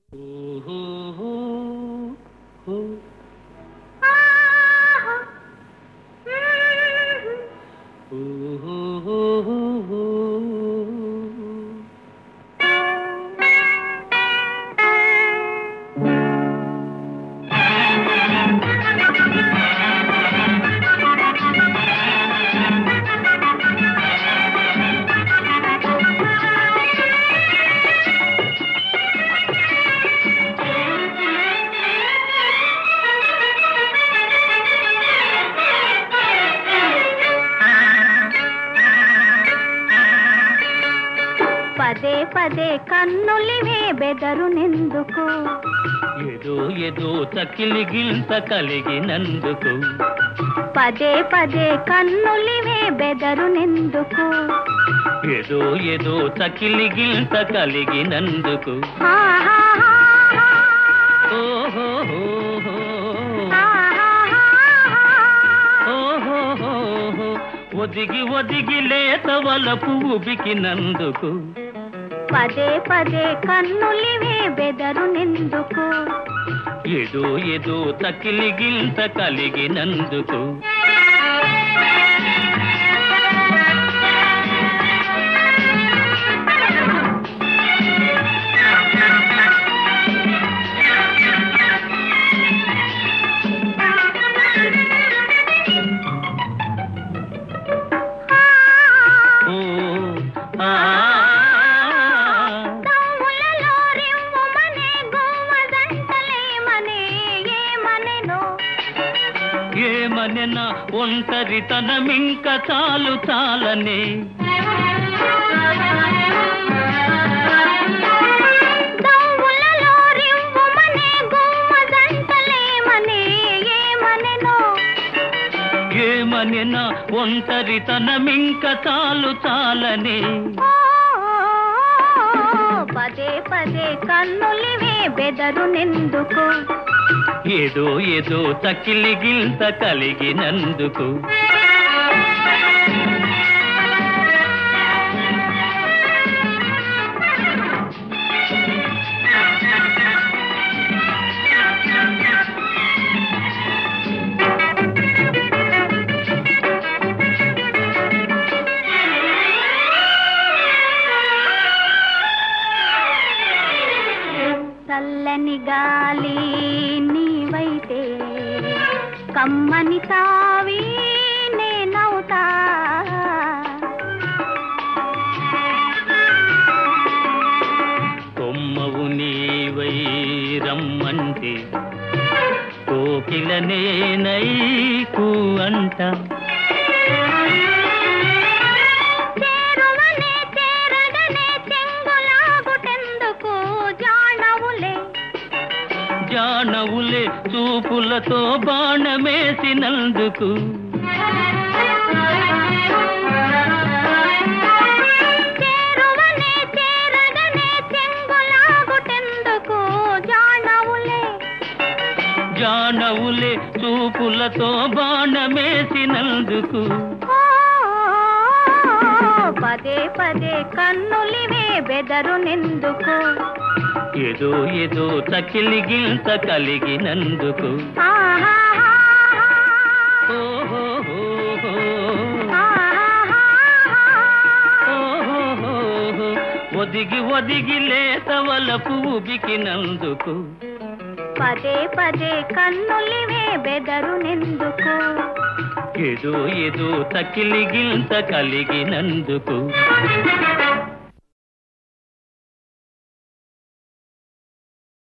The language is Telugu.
పదే పదే కన్నులివే బెదరు నిందుకు ఏదో ఏదో తకిలి గింత కలిగినందుకు పదే పదే కన్నులివే బెదరు నిందుకు ఏదో ఏదో తకిలి గింత కలిగినందుకు హా, హా, హా, హా. ఓహో హా, హా, హా, హా. ఓహో ఒదిగి ఒదిగి లేత వలపు ఉబికినందుకు పదే పదే కన్నులివే బెదరు నిందుకు ఏదో ఏదో తకిలి గింత కలిగినందుకు ఓ ఆ దమ్ములలో రివ్వుమనే గువ్వదంటలేమనే ఏమనెనో ఏమనెన ఒంటరితనమింక చాలు చాలనే దమ్ములలో రివ్వుమనే గువ్వదంటలేమనే ఏమనెనో ఏమనెన ఒంటరితనమింక చాలు చాలనే ఓ, పదే పదే కన్నులివే బెదరు నిందుకు ఏదో ఏదో తకిలి గింత కలిగినందుకు చల్లని గాలి నీవైతే కమ్మని తావి నేనవుతా కొమ్మవు నీవై రమ్మంటే కోకిల నేనైకు అంట చేరువనే చేరగనే చెంగులాగుటెందుకు జానవులే జానవులే చూపులతో బాణమేసినందుకు చేరువనే చేరగనే చెంగులాగుటెందుకు జానవులే జానవులే చూపులతో బాణమేసినందుకు ఓ, పదే పదే కన్నులివే బెదరు నిందుకు ఏదో ఏదో తకిలి గింత కలిగినందుకు ఆహాహాహా. ఓహోహోహో. ఆహాహాహా. ఓహోహోహో. ఒదిగి ఒదిగి లేత వలపు ఉబికినందుకు పదే పదే కన్నులివే బెదరు నిందుకు ఏదో ఏదో తకిలి గింత కలిగినందుకు